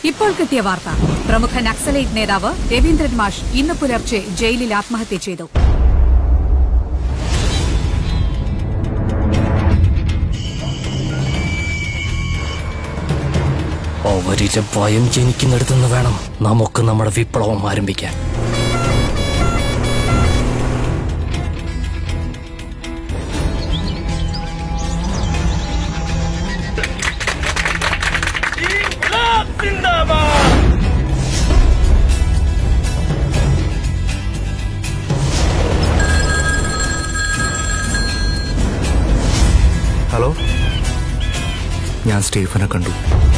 ഇപ്പോൾ കിട്ടിയ വാർത്ത പ്രമുഖ നക്സലൈറ്റ് നേതാവ് രവീന്ദ്രൻ മാഷ് ഇന്ന് പുലർച്ചെ ജയിലിൽ ആത്മഹത്യ ചെയ്തു അവരിലെ ഭയം ജനിക്കുന്നിടത്തുനിന്ന് വേണം നമുക്ക് നമ്മുടെ വിപ്ലവം ആരംഭിക്കാൻ ഹലോ ഞാൻ സ്റ്റീഫനെ കണ്ടു